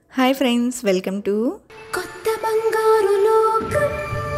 hi friends welcome to కొత్త బంగారు లోకం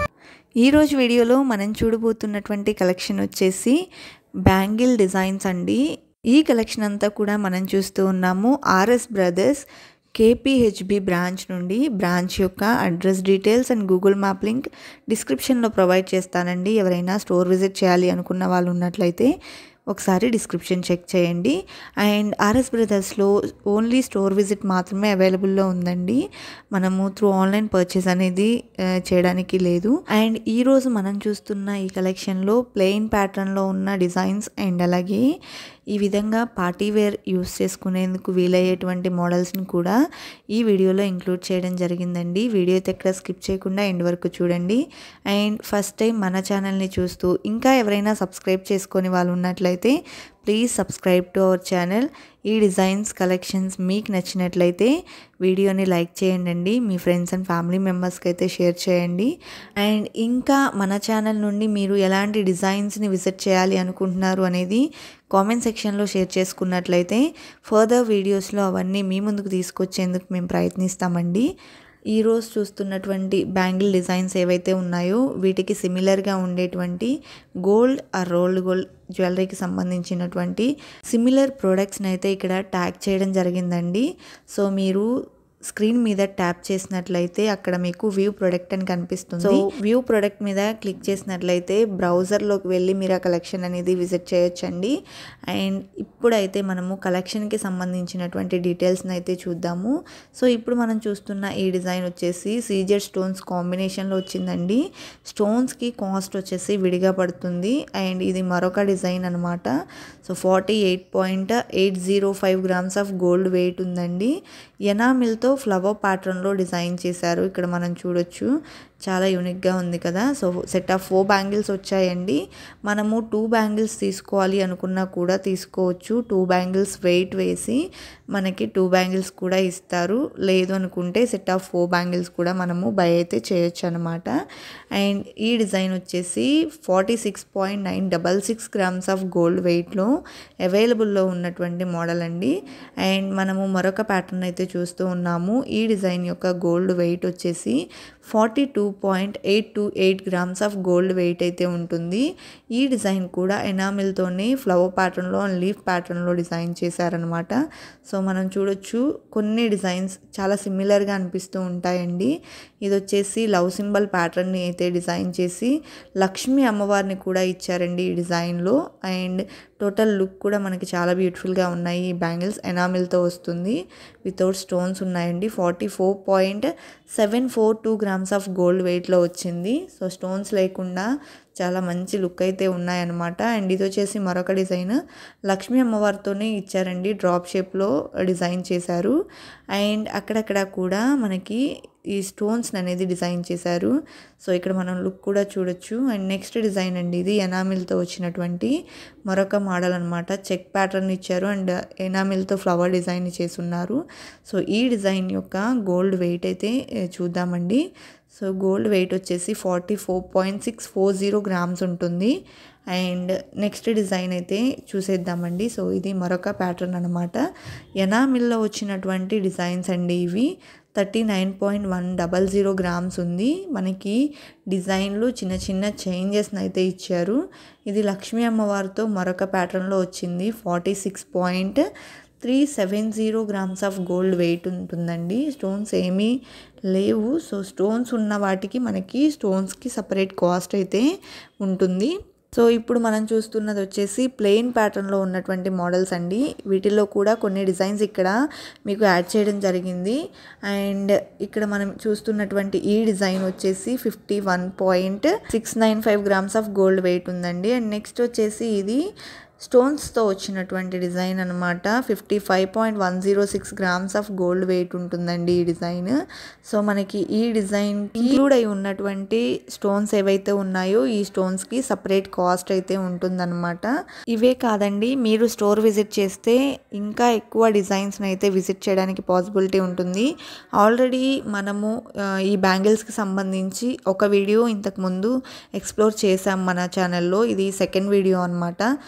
ఈరోజు వీడియోలో మనం చూడబోతున్నటువంటి కలెక్షన్ వచ్చేసి బ్యాంగిల్ డిజైన్స్ అండి ఈ కలెక్షన్ అంతా కూడా మనం చూస్తూ ఉన్నాము ఆర్ఎస్ బ్రదర్స్ కేపీహెచ్బి బ్రాంచ్ నుండి బ్రాంచ్ యొక్క address details and Google map link డిస్క్రిప్షన్లో ప్రొవైడ్ చేస్తానండి ఎవరైనా స్టోర్ విజిట్ చేయాలి అనుకున్న వాళ్ళు ఉన్నట్లయితే ఒకసారి డిస్క్రిప్షన్ చెక్ చేయండి అండ్ ఆర్ఎస్ బ్రదర్స్లో ఓన్లీ స్టోర్ విజిట్ మాత్రమే అవైలబుల్లో ఉందండి మనము త్రూ ఆన్లైన్ పర్చేస్ అనేది ఆ, చేయడానికి లేదు అండ్ ఈరోజు మనం చూస్తున్న ఈ కలెక్షన్లో ప్లెయిన్ ప్యాటర్న్లో ఉన్న డిజైన్స్ అండ్ అలాగే ఈ విధంగా పార్టీ వేర్ యూస్ చేసుకునేందుకు వీలయ్యేటువంటి మోడల్స్ని కూడా ఈ వీడియోలో ఇంక్లూడ్ చేయడం జరిగిందండి వీడియో అయితే ఎక్కడ స్కిప్ చేయకుండా ఎండ్ వరకు చూడండి అండ్ ఫస్ట్ టైం మన ఛానల్ని చూస్తూ ఇంకా ఎవరైనా సబ్స్క్రైబ్ చేసుకొని వాళ్ళు ఉన్నట్లయితే please subscribe to our channel ఈ డిజైన్స్ కలెక్షన్స్ మీకు నచ్చినట్లయితే వీడియోని లైక్ చేయండి మీ ఫ్రెండ్స్ అండ్ ఫ్యామిలీ మెంబర్స్కి అయితే షేర్ చేయండి అండ్ ఇంకా మన ఛానల్ నుండి మీరు ఎలాంటి డిజైన్స్ని విజిట్ చేయాలి అనుకుంటున్నారు అనేది కామెంట్ సెక్షన్లో షేర్ చేసుకున్నట్లయితే ఫర్దర్ వీడియోస్లో అవన్నీ మీ ముందుకు తీసుకొచ్చేందుకు మేము ప్రయత్నిస్తామండి ఈరోజు చూస్తున్నటువంటి బ్యాంగిల్ డిజైన్స్ ఏవైతే ఉన్నాయో వీటికి సిమిలర్గా ఉండేటువంటి గోల్డ్ ఆ రోల్డ్ గోల్డ్ జ్యువెలరీకి సంబంధించినటువంటి సిమిలర్ ప్రోడక్ట్స్ని అయితే ఇక్కడ ట్యాగ్ చేయడం జరిగిందండి సో మీరు స్క్రీన్ మీద ట్యాప్ చేసినట్లయితే అక్కడ మీకు వ్యూ ప్రొడక్ట్ అని కనిపిస్తుంది సో వ్యూ ప్రొడక్ట్ మీద క్లిక్ చేసినట్లయితే బ్రౌజర్లోకి వెళ్ళి మీరు ఆ కలెక్షన్ అనేది విజిట్ చేయొచ్చండి అండ్ ఇప్పుడైతే మనము కలెక్షన్కి సంబంధించినటువంటి డీటెయిల్స్ని అయితే చూద్దాము సో ఇప్పుడు మనం చూస్తున్న ఈ డిజైన్ వచ్చేసి సీజర్ స్టోన్స్ కాంబినేషన్లో వచ్చిందండి స్టోన్స్కి కాస్ట్ వచ్చేసి విడిగా పడుతుంది అండ్ ఇది మరొక డిజైన్ అనమాట so forty eight point eight zero five grams of gold weight ఉందండి ఎనామిల్తో ఫ్లవర్ ప్యాటర్న్లో డిజైన్ చేశారు ఇక్కడ మనం చూడొచ్చు చాలా యూనిక్గా ఉంది కదా so set of four bangles వచ్చాయండి మనము టూ బ్యాంగిల్స్ తీసుకోవాలి అనుకున్నా కూడా తీసుకోవచ్చు టూ బ్యాంగిల్స్ వెయిట్ వేసి మనకి టూ బ్యాంగిల్స్ కూడా ఇస్తారు లేదు అనుకుంటే సెట్ ఆఫ్ ఫోర్ బ్యాంగిల్స్ కూడా మనము బై అయితే చేయొచ్చు అనమాట అండ్ ఈ డిజైన్ వచ్చేసి forty six point nine double six grams of gold వెయిట్లో అవైలబుల్లో ఉన్నటువంటి మోడల్ అండి అండ్ మనము మరొక ప్యాటర్న్ అయితే చూస్తూ ఉన్నాము ఈ డిజైన్ యొక్క గోల్డ్ వెయిట్ వచ్చేసి forty two point eight two eight grams of gold weight అయితే ఉంటుంది ఈ డిజైన్ కూడా ఎనామిల్తోనే ఫ్లవర్ ప్యాటర్న్లో అండ్ లీఫ్ ప్యాటర్న్లో డిజైన్ చేశారనమాట సో మనం చూడొచ్చు కొన్ని డిజైన్స్ చాలా సిమిలర్గా అనిపిస్తూ ఉంటాయండి ఇది వచ్చేసి లవ్ సింబల్ ప్యాటర్న్ని అయితే డిజైన్ చేసి లక్ష్మీ అమ్మవారిని కూడా ఇచ్చారండి ఈ డిజైన్లో అండ్ టోటల్ లుక్ కూడా మనకి చాలా బ్యూటిఫుల్గా ఉన్నాయి ఈ బ్యాంగిల్స్ ఎనామిల్తో వస్తుంది వితౌట్ స్టోన్స్ ఉన్నాయండి forty four point seven four two grams of gold వెయిట్లో వచ్చింది సో స్టోన్స్ లేకుండా చాలా మంచి లుక్ అయితే ఉన్నాయన్నమాట అండ్ ఇది వచ్చేసి మరొక డిజైన్ లక్ష్మీ అమ్మవారితోనే ఇచ్చారండి డ్రాప్ షేప్లో డిజైన్ చేశారు అండ్ అక్కడక్కడ కూడా మనకి ఈ స్టోన్స్ అనేది డిజైన్ చేశారు సో ఇక్కడ మనం లుక్ కూడా చూడొచ్చు అండ్ నెక్స్ట్ డిజైన్ అండి ఇది ఎనామిల్తో వచ్చినటువంటి మరొక మోడల్ అనమాట చెక్ ప్యాటర్న్ ఇచ్చారు అండ్ ఎనామిల్తో ఫ్లవర్ డిజైన్ చేస్తున్నారు సో ఈ డిజైన్ యొక్క గోల్డ్ వెయిట్ అయితే ఏ, చూద్దామండి సో గోల్డ్ వెయిట్ వచ్చేసి forty four point six four zero grams ఉంటుంది అండ్ నెక్స్ట్ డిజైన్ అయితే చూసేద్దామండి సో ఇది మరొక ప్యాటర్న్ అనమాట ఎనామిల్లో వచ్చినటువంటి డిజైన్స్ అండి ఇవి thirty nine point one double zero grams ఉంది మనకి డిజైన్లు చిన్న చిన్న చేంజెస్ని అయితే ఇచ్చారు ఇది లక్ష్మీ అమ్మవారితో మరొక ప్యాటర్న్లో వచ్చింది forty six point three seven zero grams of gold weight ఉంటుందండి స్టోన్స్ ఏమీ లేవు సో స్టోన్స్ ఉన్న వాటికి మనకి స్టోన్స్కి సపరేట్ కాస్ట్ అయితే ఉంటుంది సో ఇప్పుడు మనం చూస్తున్నది వచ్చేసి ప్లెయిన్ ప్యాటర్న్లో ఉన్నటువంటి మోడల్స్ అండి వీటిలో కూడా కొన్ని డిజైన్స్ ఇక్కడ మీకు యాడ్ చేయడం జరిగింది అండ్ ఇక్కడ మనం చూస్తున్నటువంటి ఈ డిజైన్ వచ్చేసి fifty one point six nine five grams of gold weight ఉందండి అండ్ నెక్స్ట్ వచ్చేసి ఇది స్టోన్స్తో వచ్చినటువంటి డిజైన్ అనమాట fifty five point one zero six grams of gold weight ఉంటుందండి ఈ డిజైన్ సో మనకి ఈ డిజైన్ ఇంక్లూడ్ అయి ఉన్నటువంటి స్టోన్స్ ఏవైతే ఉన్నాయో ఈ స్టోన్స్కి సపరేట్ కాస్ట్ అయితే ఉంటుందన్నమాట ఇవే కాదండి మీరు స్టోర్ విజిట్ చేస్తే ఇంకా ఎక్కువ డిజైన్స్ని అయితే విజిట్ చేయడానికి పాసిబిలిటీ ఉంటుంది ఆల్రెడీ మనము ఆ, ఈ బ్యాంగిల్స్కి సంబంధించి ఒక వీడియో ఇంతకు ముందు ఎక్స్ప్లోర్ చేసాం మన ఛానల్లో ఇది సెకండ్ వీడియో అనమాట సో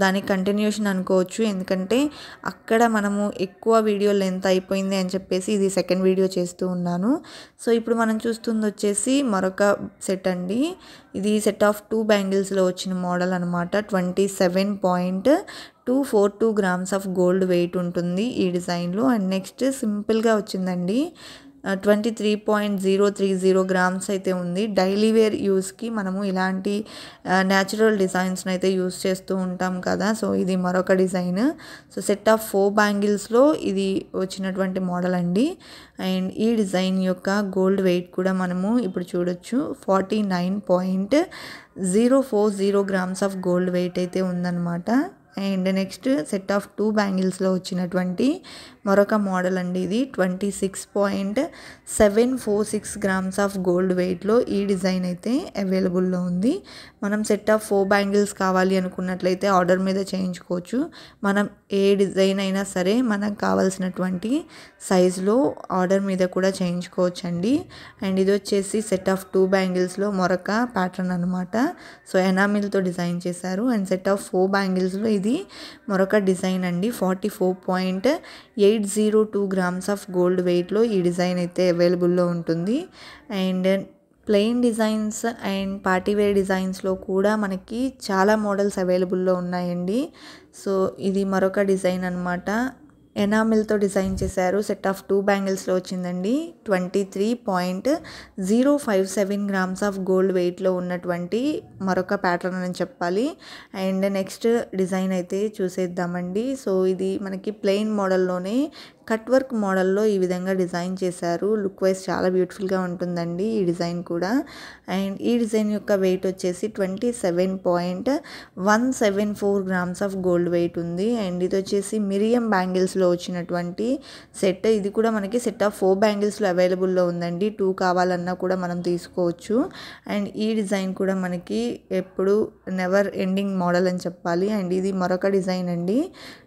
దానికి కంటిన్యూషన్ అనుకోవచ్చు ఎందుకంటే అక్కడ మనము ఎక్కువ వీడియో లెంత్ అయిపోయింది అని చెప్పేసి ఇది సెకండ్ వీడియో చేస్తూ ఉన్నాను సో ఇప్పుడు మనం చూస్తుంది వచ్చేసి మరొక సెట్ అండి ఇది సెట్ ఆఫ్ టూ బ్యాంగిల్స్లో వచ్చిన మోడల్ అనమాట twenty seven point two four two grams of gold weight ఉంటుంది ఈ డిజైన్లో అండ్ నెక్స్ట్ సింపుల్గా వచ్చిందండి twenty three point zero three zero grams అయితే ఉంది డైలీ వేర్ యూస్కి మనము ఇలాంటి న్యాచురల్ డిజైన్స్ని అయితే యూస్ చేస్తూ ఉంటాం కదా సో ఇది మరొక design so set of four బ్యాంగిల్స్లో ఇది వచ్చినటువంటి మోడల్ అండి అండ్ ఈ డిజైన్ యొక్క గోల్డ్ వెయిట్ కూడా మనము ఇప్పుడు చూడొచ్చు forty nine point zero four zero grams of gold weight అయితే ఉందన్నమాట and next set of two బ్యాంగిల్స్లో వచ్చినటువంటి మరొక మోడల్ అండి ఇది twenty six point seven four six grams of gold వెయిట్లో ఈ డిజైన్ అయితే అవైలబుల్లో ఉంది మనం సెట్ ఆఫ్ ఫోర్ బ్యాంగిల్స్ కావాలి అనుకున్నట్లయితే ఆర్డర్ మీద చేయించుకోవచ్చు మనం ఏ డిజైన్ అయినా సరే మనకు కావాల్సినటువంటి సైజులో ఆర్డర్ మీద కూడా చేయించుకోవచ్చు అండి అండ్ ఇది వచ్చేసి సెట్ ఆఫ్ టూ బ్యాంగిల్స్లో మరొక ప్యాటర్న్ అనమాట సో ఎనామిల్తో డిజైన్ చేశారు అండ్ సెట్ ఆఫ్ ఫోర్ బ్యాంగిల్స్లో ఇది మరొక డిజైన్ అండి forty four point eight zero two grams of gold వెయిట్లో ఈ డిజైన్ అయితే అవైలబుల్లో ఉంటుంది and plain designs and party wear డిజైన్స్లో కూడా మనకి చాలా మోడల్స్ అవైలబుల్లో ఉన్నాయండి సో ఇది మరొక డిజైన్ అనమాట ఎనామిల్తో డిజైన్ చేశారు సెట్ ఆఫ్ టూ బ్యాంగిల్స్లో వచ్చిందండి twenty three point zero five seven grams of gold వెయిట్లో ఉన్నటువంటి మరొక ప్యాటర్న్ అని చెప్పాలి అండ్ నెక్స్ట్ డిజైన్ అయితే చూసేద్దామండి సో ఇది మనకి ప్లెయిన్ మోడల్లోనే కట్ వర్క్ మోడల్లో ఈ విధంగా డిజైన్ చేశారు లుక్ వైజ్ చాలా బ్యూటిఫుల్గా ఉంటుందండి ఈ డిజైన్ కూడా అండ్ ఈ డిజైన్ యొక్క వెయిట్ వచ్చేసి twenty seven point one seven four grams of gold weight ఉంది అండ్ ఇది వచ్చేసి మిరియం బ్యాంగిల్స్లో వచ్చినటువంటి సెట్ ఇది కూడా మనకి సెట్ ఆఫ్ ఫోర్ బ్యాంగిల్స్లో అవైలబుల్లో ఉందండి టూ కావాలన్నా కూడా మనం తీసుకోవచ్చు అండ్ ఈ డిజైన్ కూడా మనకి ఎప్పుడు నెవర్ ఎండింగ్ మోడల్ అని చెప్పాలి అండ్ ఇది మరొక డిజైన్ అండి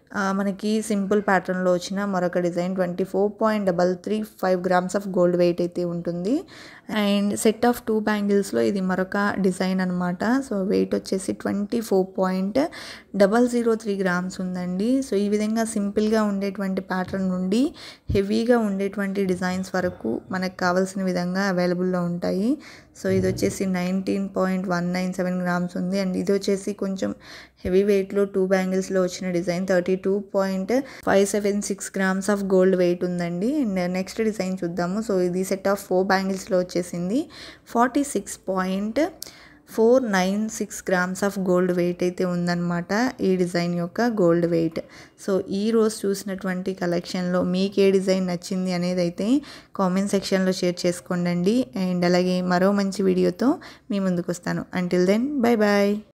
మనకి సింపుల్ ప్యాటర్న్లో వచ్చిన మరొక design twenty four point double three five grams of gold weight అయితే ఉంటుంది అండ్ సెట్ ఆఫ్ టూ బ్యాంగిల్స్లో ఇది మరొక డిజైన్ అనమాట సో వెయిట్ వచ్చేసి twenty four point double zero three grams ఉందండి సో ఈ విధంగా సింపుల్గా ఉండేటువంటి ప్యాటర్న్ నుండి హెవీగా ఉండేటువంటి డిజైన్స్ వరకు మనకు కావాల్సిన విధంగా అవైలబుల్లో ఉంటాయి సో ఇది వచ్చేసి nineteen point one nine seven grams ఉంది అండ్ ఇది వచ్చేసి కొంచెం హెవీ వెయిట్లో టూ బ్యాంగిల్స్లో వచ్చిన design thirty two point five seven six grams of gold weight ఉందండి అండ్ నెక్స్ట్ డిజైన్ చూద్దాము సో ఇది సెట్ ఆఫ్ ఫోర్ బ్యాంగిల్స్లో వచ్చేసింది forty six point four nine six grams of gold weight అయితే ఉందన్నమాట ఈ డిజైన్ యొక్క గోల్డ్ వెయిట్ సో ఈ రోజు చూసినటువంటి కలెక్షన్లో మీకు ఏ డిజైన్ నచ్చింది అనేది అయితే కామెంట్ సెక్షన్లో షేర్ చేసుకోండి అండ్ అలాగే మరో మంచి వీడియోతో మీ ముందుకు వస్తాను అంటిల్ దెన్ బై బాయ్